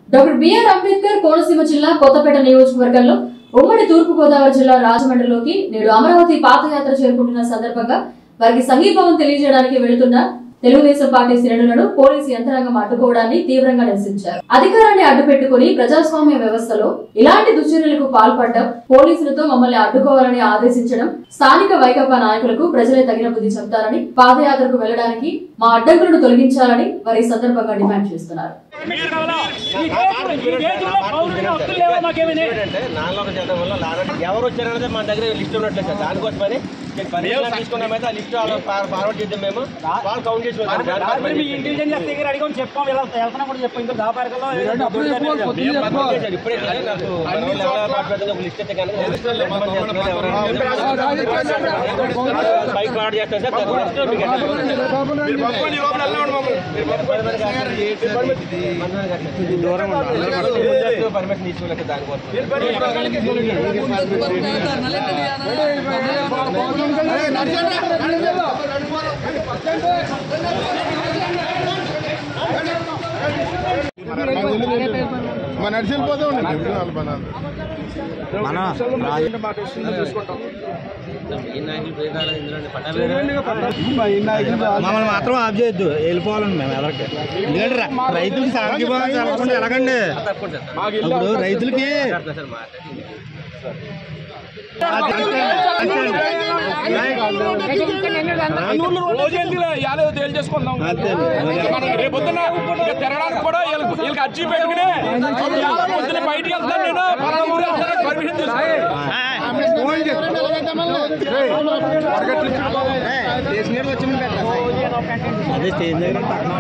Doctor BR Ambedkar Konaseema జిల్లా కొత్తపేట నియోజకవర్గంలో ఉమ్మడి తూర్పు గోదావరి జిల్లా రాజమండ్రిలోకి నేడు అమరావతి పాదయాత్ర చేరుకుంటున్న సందర్భంగా వారికి సంఘీభావం తెలియజేయడానికి వెళుతున్న తెలుగుదేశం పార్టీ శ్రేణులను పోలీసు యంత్రాంగం అడ్డుకోవడాన్ని తీవ్రంగా నిరసించారు అధికారాన్ని అడ్డుపెట్టుకుని ప్రజాస్వామ్య వ్యవస్థలో ఇలాంటి దుశ్చర్యలకు పాల్పడడం పోలీసులతో మమ్మల్ని అడ్డుకోవాలని ఆదేశించడం స్థానిక వైకాపా నాయకులకు ప్రజలే తగిన బుద్ధి చెప్తారని పాదయాత్రకు వెళ్లడానికి మా అడ్డంకులను తొలగించాలని వారి ఈ సందర్భంగా డిమాండ్ చేస్తున్నారు ఏంటంటే నాలుగు చేయడం వల్ల లారీ ఎవరు వచ్చారనేది మన దగ్గర లిస్ట్ ఉన్నట్లేదు సార్ దానికోసమని నేను పర్మిషన్ తీసుకున్నామైతే ఆ లిస్ట్ ఫార్వర్డ్ చేద్దాం మేము వాళ్ళు కౌంట్ చేసి వెళ్తారు. దానికోసమని మీ ఇంటెలిజెన్స్ దగ్గర అడిగాం చెప్పాం ఇలా వెళ్తున్నా కూడా చెప్పాం ఇంకా దాపారకల్లో మేము పర్మిషన్ చేశారు. ఇప్పుడే కాదు, నాకు మన వాళ్ళు ఎవరు మాట్లాడుతుందో ఒక లిస్ట్ అయితే కనుక ఎంతమంది చేస్తున్నారు, ఎవరైనా బైక్ ఆర్డర్ చేస్తాం సార్ దాని నెక్స్ట్ మీకు ఎట్లా పర్మిషన్ తీసుకోలేదు దానికోసం మన నడిచిపోతే ఉండండి నాలుగు పదాలు ఈ నాయకులు పేరు రాలేదు ఇందులో పట్టాభి మమ్మల్ని మాత్రం ఆఫ్ చేయొద్దు వెళ్ళిపోవాలండి మేము ఎవరికి ఎందుకంటే ర- రైతులకి సాంఘిభావం జరగకుండా ఎలాగండి తప్పకుండా సార్ ఇప్పుడు రైతులకి మాట్లాడతా సార్ మాట్లాడి యాదో తేల్చేసుకుందాం అంతే. మనం రేపొద్దున ఇక తిరగడానికి కూడా వీళ్ళకి వీళ్ళకి అర్జీ పెట్టుకుని ఇవాళ పొద్దున బయటికి వెళ్తాను నేను పలానా ఊరు వెళ్తాను పర్మిషన్ అదే స్టేజ్ దగ్గర పక్కన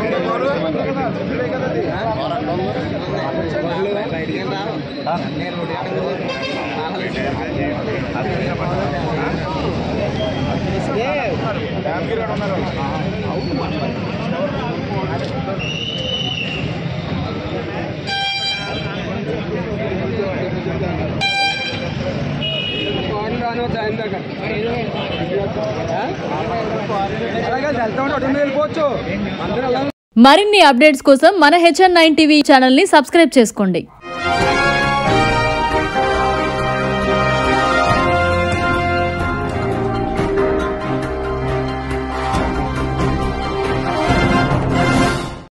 వెళ్ళిపోవచ్చు అందరూ మరిన్ని అప్డేట్స్ కోసం మన హెచ్ఎన్ నైన్ టీవీ ఛానల్ని సబ్స్క్రైబ్ చేసుకోండి